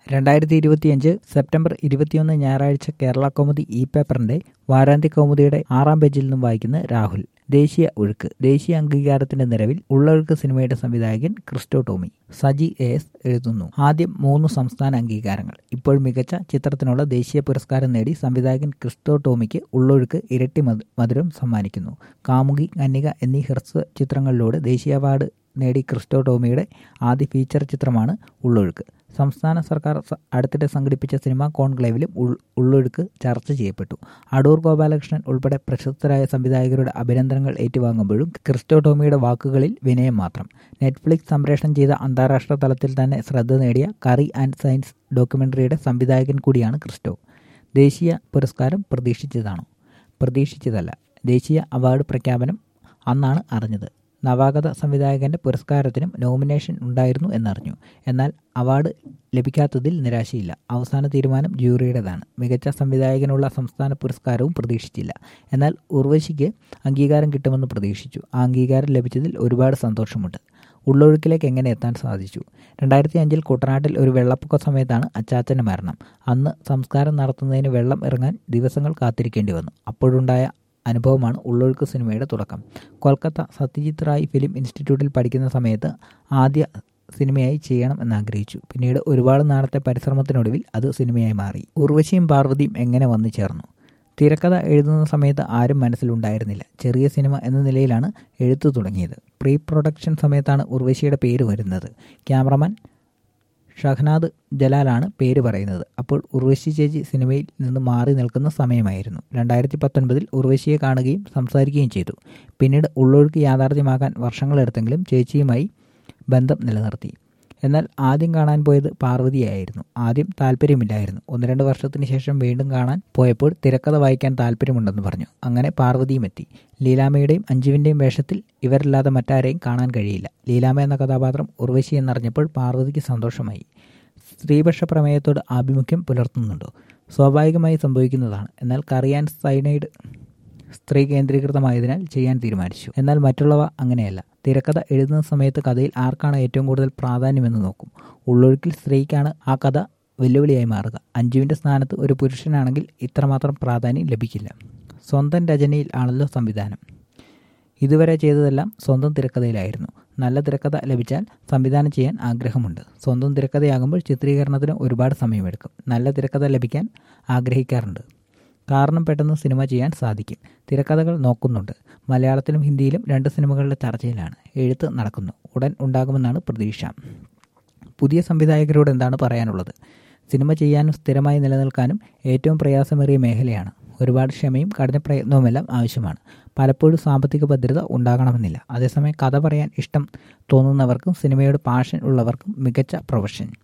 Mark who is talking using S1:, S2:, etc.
S1: രണ്ടായിരത്തി ഇരുപത്തിയഞ്ച് സെപ്റ്റംബർ ഇരുപത്തിയൊന്ന് ഞായറാഴ്ച കേരള കൗമുദി ഇ പേപ്പറിന്റെ വാരാന്ത്യ കൗമുദിയുടെ ആറാം പേജിൽ നിന്നും വായിക്കുന്ന രാഹുൽ ദേശീയ ഒഴുക്ക് ദേശീയ അംഗീകാരത്തിന്റെ നിലവിൽ ഉള്ളൊഴുക്ക് സിനിമയുടെ സംവിധായകൻ ക്രിസ്റ്റോ ടോമി സജി എ എസ് എഴുതുന്നു ആദ്യം മൂന്ന് സംസ്ഥാന അംഗീകാരങ്ങൾ ഇപ്പോൾ മികച്ച ചിത്രത്തിനുള്ള ദേശീയ പുരസ്കാരം നേടി സംവിധായകൻ ക്രിസ്റ്റോ ടോമിക്ക് ഉള്ളൊഴുക്ക് ഇരട്ടി മധു- മധുരം സമ്മാനിക്കുന്നു കാമുകി കന്യക എന്നീ ഹ്രസ്വ ചിത്രങ്ങളിലൂടെ ദേശീയ അവാർഡ് നേടി ക്രിസ്റ്റോ ടോമിയുടെ ആദ്യ ഫീച്ചർ ചിത്രമാണ് ഉള്ളൊഴുക്ക് സംസ്ഥാന സർക്കാർ സ- അടുത്തിടെ സംഘടിപ്പിച്ച സിനിമാ കോൺക്ലേവിലും ഉൾ- ഉള്ളൊഴുക്ക് ചർച്ച ചെയ്യപ്പെട്ടു അടൂർ ഗോപാലകൃഷ്ണൻ ഉൾപ്പെടെ പ്രശസ്തരായ സംവിധായകരുടെ അഭിനന്ദനങ്ങൾ ഏറ്റുവാങ്ങുമ്പോഴും ക്രിസ്റ്റോ ടോമിയുടെ വാക്കുകളിൽ വിനയം മാത്രം നെറ്റ്ഫ്ലിക്സ് സംപ്രേഷണം ചെയ്ത അന്താരാഷ്ട്ര തലത്തിൽ തന്നെ ശ്രദ്ധ നേടിയ കറി ആൻഡ് സയൻസ് ഡോക്യുമെൻ്ററിയുടെ സംവിധായകൻ കൂടിയാണ് ക്രിസ്റ്റോ ദേശീയ പുരസ്കാരം പ്രതീക്ഷിച്ചതാണോ പ്രതീക്ഷിച്ചതല്ല ദേശീയ അവാർഡ് പ്രഖ്യാപനം അന്നാണ് അറിഞ്ഞത് നവാഗത സംവിധായകന്റെ പുരസ്കാരത്തിനും നോമിനേഷൻ ഉണ്ടായിരുന്നു എന്നറിഞ്ഞു എന്നാൽ അവാർഡ് ലഭിക്കാത്തതിൽ നിരാശയില്ല അവസാന തീരുമാനം ജൂറിയുടേതാണ് മികച്ച സംവിധായകനുള്ള സംസ്ഥാന പുരസ്കാരവും പ്രതീക്ഷിച്ചില്ല എന്നാൽ ഉർവശിക്ക് അംഗീകാരം കിട്ടുമെന്ന് പ്രതീക്ഷിച്ചു ആ അംഗീകാരം ലഭിച്ചതിൽ ഒരുപാട് സന്തോഷമുണ്ട് ഉള്ളൊഴുക്കിലേക്ക് എങ്ങനെ എത്താൻ സാധിച്ചു രണ്ടായിരത്തി അഞ്ചിൽ കുട്ടനാട്ടിൽ ഒരു വെള്ളപ്പൊക്ക സമയത്താണ് അച്ചാച്ചൻ്റെ മരണം അന്ന് സംസ്കാരം നടത്തുന്നതിന് വെള്ളം ഇറങ്ങാൻ ദിവസങ്ങൾ കാത്തിരിക്കേണ്ടി വന്നു അപ്പോഴുണ്ടായ അനുഭവമാണ് ഉള്ളൊഴുക്ക് സിനിമയുടെ തുടക്കം കൊൽക്കത്ത സത്യജിത് റായ് ഫിലിം ഇൻസ്റ്റിറ്റ്യൂട്ടിൽ പഠിക്കുന്ന സമയത്ത് ആദ്യ സിനിമയായി ചെയ്യണം എന്നാഗ്രഹിച്ചു പിന്നീട് ഒരുപാട് നാളത്തെ പരിശ്രമത്തിനൊടുവിൽ അത് സിനിമയായി മാറി ഉർവശിയും പാർവതിയും എങ്ങനെ വന്നു ചേർന്നു തിരക്കഥ എഴുതുന്ന സമയത്ത് ആരും മനസ്സിലുണ്ടായിരുന്നില്ല ചെറിയ സിനിമ എന്ന നിലയിലാണ് എഴുത്തു തുടങ്ങിയത് പ്രീ പ്രൊഡക്ഷൻ സമയത്താണ് ഉർവശിയുടെ പേര് വരുന്നത് ക്യാമറമാൻ ഷഹനാദ് ജലാലാണ് പേര് പറയുന്നത് അപ്പോൾ ഉർവശി ചേച്ചി സിനിമയിൽ നിന്ന് മാറി നിൽക്കുന്ന സമയമായിരുന്നു രണ്ടായിരത്തി പത്തൊൻപതിൽ ഉർവശിയെ കാണുകയും സംസാരിക്കുകയും ചെയ്തു പിന്നീട് ഉള്ളൊഴുക്ക് യാഥാർത്ഥ്യമാക്കാൻ വർഷങ്ങളെടുത്തെങ്കിലും ചേച്ചിയുമായി ബന്ധം നിലനിർത്തി എന്നാൽ ആദ്യം കാണാൻ പോയത് പാർവതിയായിരുന്നു ആദ്യം താല്പര്യമില്ലായിരുന്നു ഒന്ന് രണ്ട് വർഷത്തിന് ശേഷം വീണ്ടും കാണാൻ പോയപ്പോൾ തിരക്കഥ വായിക്കാൻ താല്പര്യമുണ്ടെന്ന് പറഞ്ഞു അങ്ങനെ പാർവതിയും എത്തി ലീലാമ്മയുടെയും അഞ്ജുവിൻ്റെയും വേഷത്തിൽ ഇവരല്ലാതെ മറ്റാരെയും കാണാൻ കഴിയില്ല ലീലാമ്മ എന്ന കഥാപാത്രം ഉർവശി എന്നറിഞ്ഞപ്പോൾ പാർവതിക്ക് സന്തോഷമായി സ്ത്രീപക്ഷ പ്രമേയത്തോട് ആഭിമുഖ്യം പുലർത്തുന്നുണ്ടോ സ്വാഭാവികമായി സംഭവിക്കുന്നതാണ് എന്നാൽ കറിയാൻ സൈനൈഡ് സ്ത്രീ കേന്ദ്രീകൃതമായതിനാൽ ചെയ്യാൻ തീരുമാനിച്ചു എന്നാൽ മറ്റുള്ളവ അങ്ങനെയല്ല തിരക്കഥ എഴുതുന്ന സമയത്ത് കഥയിൽ ആർക്കാണ് ഏറ്റവും കൂടുതൽ പ്രാധാന്യമെന്ന് നോക്കും ഉള്ളൊഴുക്കിൽ സ്ത്രീക്കാണ് ആ കഥ വെല്ലുവിളിയായി മാറുക അഞ്ജുവിൻ്റെ സ്ഥാനത്ത് ഒരു പുരുഷനാണെങ്കിൽ ഇത്രമാത്രം പ്രാധാന്യം ലഭിക്കില്ല സ്വന്തം രചനയിൽ ആണല്ലോ സംവിധാനം ഇതുവരെ ചെയ്തതെല്ലാം സ്വന്തം തിരക്കഥയിലായിരുന്നു നല്ല തിരക്കഥ ലഭിച്ചാൽ സംവിധാനം ചെയ്യാൻ ആഗ്രഹമുണ്ട് സ്വന്തം തിരക്കഥയാകുമ്പോൾ ചിത്രീകരണത്തിന് ഒരുപാട് സമയമെടുക്കും നല്ല തിരക്കഥ ലഭിക്കാൻ ആഗ്രഹിക്കാറുണ്ട് കാരണം പെട്ടെന്ന് സിനിമ ചെയ്യാൻ സാധിക്കും തിരക്കഥകൾ നോക്കുന്നുണ്ട് മലയാളത്തിലും ഹിന്ദിയിലും രണ്ട് സിനിമകളുടെ ചർച്ചയിലാണ് എഴുത്ത് നടക്കുന്നു ഉടൻ ഉണ്ടാകുമെന്നാണ് പ്രതീക്ഷ പുതിയ സംവിധായകരോട് എന്താണ് പറയാനുള്ളത് സിനിമ ചെയ്യാനും സ്ഥിരമായി നിലനിൽക്കാനും ഏറ്റവും പ്രയാസമേറിയ മേഖലയാണ് ഒരുപാട് ക്ഷമയും കഠിന പ്രയത്നവുമെല്ലാം ആവശ്യമാണ് പലപ്പോഴും സാമ്പത്തിക ഭദ്രത ഉണ്ടാകണമെന്നില്ല അതേസമയം കഥ പറയാൻ ഇഷ്ടം തോന്നുന്നവർക്കും സിനിമയോട് പാഷൻ ഉള്ളവർക്കും മികച്ച പ്രൊഫഷൻ